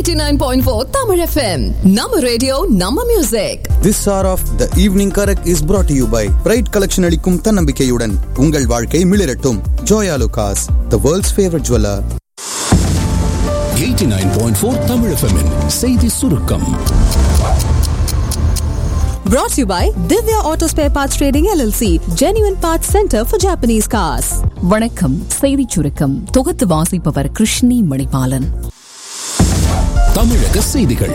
89.4 Tamil FM. Nama radio, Nama music. This hour of the evening correct is brought to you by bright collection அளிக்கும் தன்னம்பிக்கையுடன் உங்கள் வாழ்க்கை மிளிரட்டும் Joyalukkas the world's favourite jeweller 89.4 Tamil FM -இன் செய்தி சுருக்கம் Brought to you by Divya Auto Spare Parts Trading LLC, Genuine Parts Center for Japanese Cars. வணக்கம் செய்திச் சுருக்கம் தொகுத்து வாசிப்பவர் கிருஷ்ணி மணிபாலன் தமிழக செய்திகள்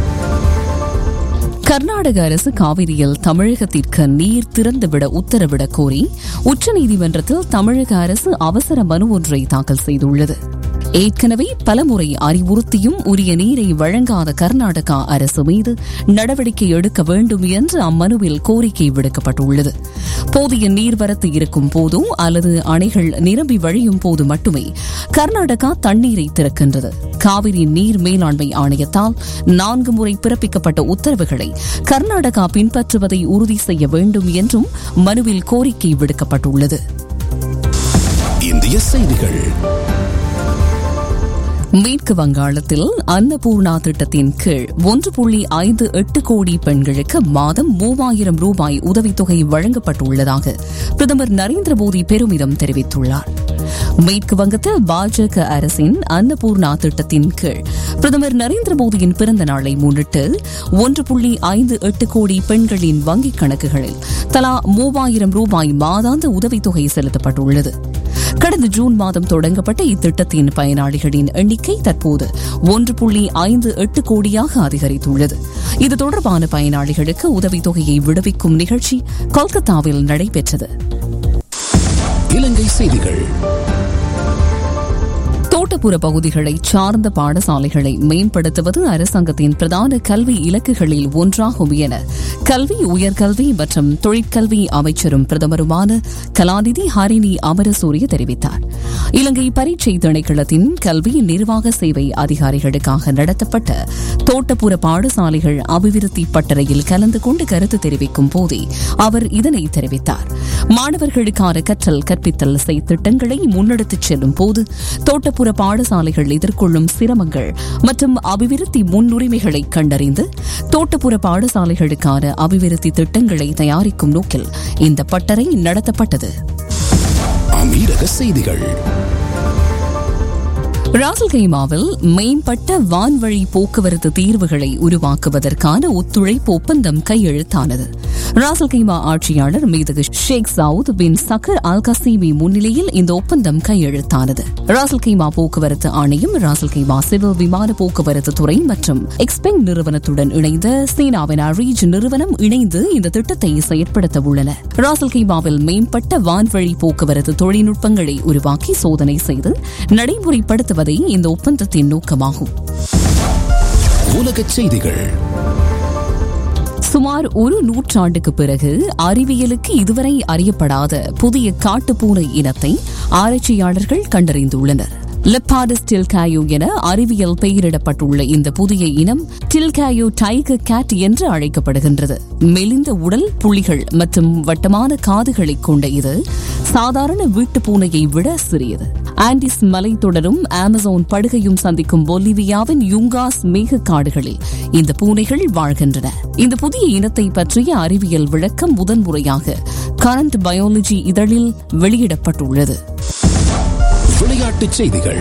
கர்நாடக அரசு காவிரியில் தமிழகத்திற்கு நீர் திறந்துவிட உத்தரவிடக் கோரி உச்சநீதிமன்றத்தில் தமிழக அரசு அவசர மனு ஒன்றை தாக்கல் செய்துள்ளது ஏற்கனவே பலமுறை அறிவுறுத்தியும் உரிய நீரை வழங்காத கர்நாடகா அரசு மீது நடவடிக்கை எடுக்க வேண்டும் என்று அம்மனுவில் கோரிக்கை விடுக்கப்பட்டுள்ளது போதிய நீர்வரத்து இருக்கும் போதோ அல்லது அணைகள் நிரம்பி வழியும் போது மட்டுமே கர்நாடகா தண்ணீரை திறக்கின்றது காவிரி நீர் மேலாண்மை ஆணையத்தால் நான்கு முறை பிறப்பிக்கப்பட்ட உத்தரவுகளை கர்நாடகா பின்பற்றுவதை உறுதி செய்ய வேண்டும் என்றும் மனுவில் கோரிக்கை விடுக்கப்பட்டுள்ளது இந்திய செய்திகள் மேற்கு வங்காளத்தில் அன்னபூர்ணா திட்டத்தின் கீழ் ஒன்று புள்ளி ஐந்து எட்டு கோடி பெண்களுக்கு மாதம் மூவாயிரம் ரூபாய் உதவித்தொகை வழங்கப்பட்டுள்ளதாக பிரதமர் நரேந்திர மோடி பெருமிதம் தெரிவித்துள்ளார் மேற்கு வங்கத்தில் பாஜக அரசின் அன்னபூர்ணா திட்டத்தின் கீழ் பிரதமர் நரேந்திர மோடியின் பிறந்த நாளை முன்னிட்டு ஒன்று புள்ளி ஐந்து எட்டு கோடி பெண்களின் வங்கிக் கணக்குகளில் தலா மூவாயிரம் ரூபாய் மாதாந்த உதவித்தொகை செலுத்தப்பட்டுள்ளது கடந்த ஜூன் மாதம் தொடங்கப்பட்ட இத்திட்டத்தின் பயனாளிகளின் எண்ணிக்கை தற்போது ஒன்று புள்ளி ஐந்து எட்டு கோடியாக அதிகரித்துள்ளது இது தொடர்பான பயனாளிகளுக்கு உதவித்தொகையை விடுவிக்கும் நிகழ்ச்சி கொல்கத்தாவில் நடைபெற்றது இலங்கை செய்திகள் தோட்டப்புற பகுதிகளை சார்ந்த பாடசாலைகளை மேம்படுத்துவது அரசாங்கத்தின் பிரதான கல்வி இலக்குகளில் ஒன்றாகும் என கல்வி உயர்கல்வி மற்றும் தொழிற்கல்வி அமைச்சரும் பிரதமருமான கலாநிதி ஹரிணி அமரசூரிய தெரிவித்தார் இலங்கை பரீட்சை திணைக்களத்தின் கல்வி நிர்வாக சேவை அதிகாரிகளுக்காக நடத்தப்பட்ட தோட்டப்புற பாடசாலைகள் அபிவிருத்தி பட்டறையில் கலந்து கொண்டு கருத்து தெரிவிக்கும் போதே அவர் இதனை தெரிவித்தார் மாணவர்களுக்கான கற்றல் கற்பித்தல் திட்டங்களை முன்னெடுத்துச் செல்லும் போது தோட்டப்புற பாடசாலைகள் எதிர்கொள்ளும் சிரமங்கள் மற்றும் அபிவிருத்தி முன்னுரிமைகளை கண்டறிந்து தோட்டப்புற பாடசாலைகளுக்கான அபிவிருத்தி திட்டங்களை தயாரிக்கும் நோக்கில் இந்த பட்டறை நடத்தப்பட்டது அமீரக செய்திகள் ராசல்கைமாவில் மேம்பட்ட வான்வழி போக்குவரத்து தீர்வுகளை உருவாக்குவதற்கான ஒத்துழைப்பு ஒப்பந்தம் கையெழுத்தானது ராசல்கைமா ஆட்சியாளர் மீதகு ஷேக் சவுத் பின் சக்கர் அல் கசீமி முன்னிலையில் இந்த ஒப்பந்தம் கையெழுத்தானது ராசல்கைமா போக்குவரத்து ஆணையம் ராசல்கைமா சிவில் விமான போக்குவரத்து துறை மற்றும் எக்ஸ்பெங் நிறுவனத்துடன் இணைந்த சீனாவின் அரீஜ் நிறுவனம் இணைந்து இந்த திட்டத்தை செயற்படுத்த உள்ளன ராசல்கைமாவில் மேம்பட்ட வான்வழி போக்குவரத்து தொழில்நுட்பங்களை உருவாக்கி சோதனை செய்து நடைமுறைப்படுத்துவதே இந்த ஒப்பந்தத்தின் நோக்கமாகும் உலகச் செய்திகள் சுமார் ஒரு நூற்றாண்டுக்கு பிறகு அறிவியலுக்கு இதுவரை அறியப்படாத புதிய காட்டுப்பூனை இனத்தை ஆராய்ச்சியாளர்கள் கண்டறிந்துள்ளனர் லெப்பாடஸ் டில்காயோ என அறிவியல் பெயரிடப்பட்டுள்ள இந்த புதிய இனம் டில்காயோ டைகர் கேட் என்று அழைக்கப்படுகின்றது மெலிந்த உடல் புள்ளிகள் மற்றும் வட்டமான காதுகளை கொண்ட இது சாதாரண வீட்டு பூனையை விட சிறியது ஆண்டிஸ் மலைத்தொடரும் அமேசான் படுகையும் சந்திக்கும் பொலிவியாவின் யுங்காஸ் மேக காடுகளில் இந்த பூனைகள் வாழ்கின்றன இந்த புதிய இனத்தை பற்றிய அறிவியல் விளக்கம் முதன்முறையாக கரண்ட் பயாலஜி இதழில் வெளியிடப்பட்டுள்ளது விளையாட்டுச் செய்திகள்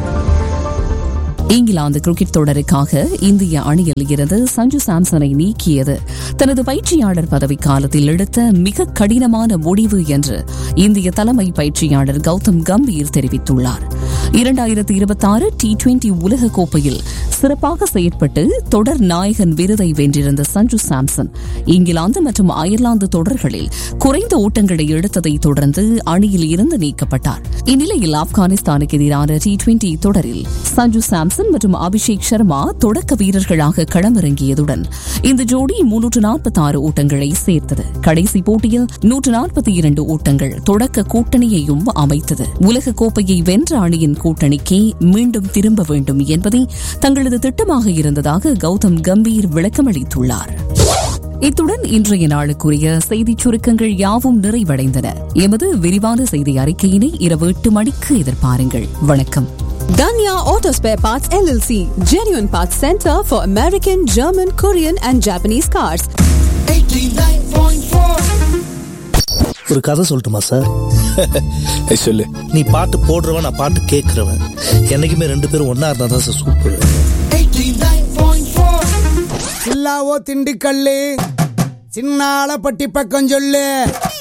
இங்கிலாந்து கிரிக்கெட் தொடருக்காக இந்திய அணியில் இருந்து சஞ்சு சாம்சனை நீக்கியது தனது பயிற்சியாளர் பதவி காலத்தில் எடுத்த மிக கடினமான முடிவு என்று இந்திய தலைமை பயிற்சியாளர் கௌதம் கம்பீர் தெரிவித்துள்ளார் இரண்டாயிரத்தி இருபத்தி ஆறு டி டுவெண்டி உலக கோப்பையில் சிறப்பாக செயற்பட்டு தொடர் நாயகன் விருதை வென்றிருந்த சஞ்சு சாம்சன் இங்கிலாந்து மற்றும் அயர்லாந்து தொடர்களில் குறைந்த ஓட்டங்களை எடுத்ததை தொடர்ந்து அணியில் இருந்து நீக்கப்பட்டார் இந்நிலையில் ஆப்கானிஸ்தானுக்கு எதிரான டி டுவெண்டி தொடரில் சஞ்சு சாம்சன் மற்றும் அபிஷேக் சர்மா தொடக்க வீரர்களாக களமிறங்கியதுடன் இந்த ஜோடி முன்னூற்று நாற்பத்தி ஆறு ஓட்டங்களை சேர்த்தது கடைசி போட்டியில் நூற்று நாற்பத்தி இரண்டு ஓட்டங்கள் தொடக்க கூட்டணியையும் அமைத்தது உலக கோப்பையை வென்ற அணியின் கூட்டணிக்கே மீண்டும் திரும்ப வேண்டும் என்பதே தங்களது திட்டமாக இருந்ததாக கௌதம் கம்பீர் விளக்கமளித்துள்ளார் இத்துடன் இன்றைய நாளுக்குரிய செய்திச் சுருக்கங்கள் யாவும் நிறைவடைந்தன எமது விரிவான செய்தி அறிக்கையினை இரவு எட்டு மணிக்கு எதிர்பாருங்கள் வணக்கம் Danya Auto Spare Parts LLC, genuine parts center for American, German, Korean, and Japanese cars. ஒரு கதை சொல்லட்டுமா சார் சொல்லு நீ பாட்டு போடுறவன் நான் பாட்டு கேட்கறவன் என்னைக்குமே ரெண்டு பேரும் ஒன்னா இருந்தா தான் சார் சூப்பர் சில்லாவோ திண்டுக்கல்லு சின்னால பட்டி பக்கம் சொல்லு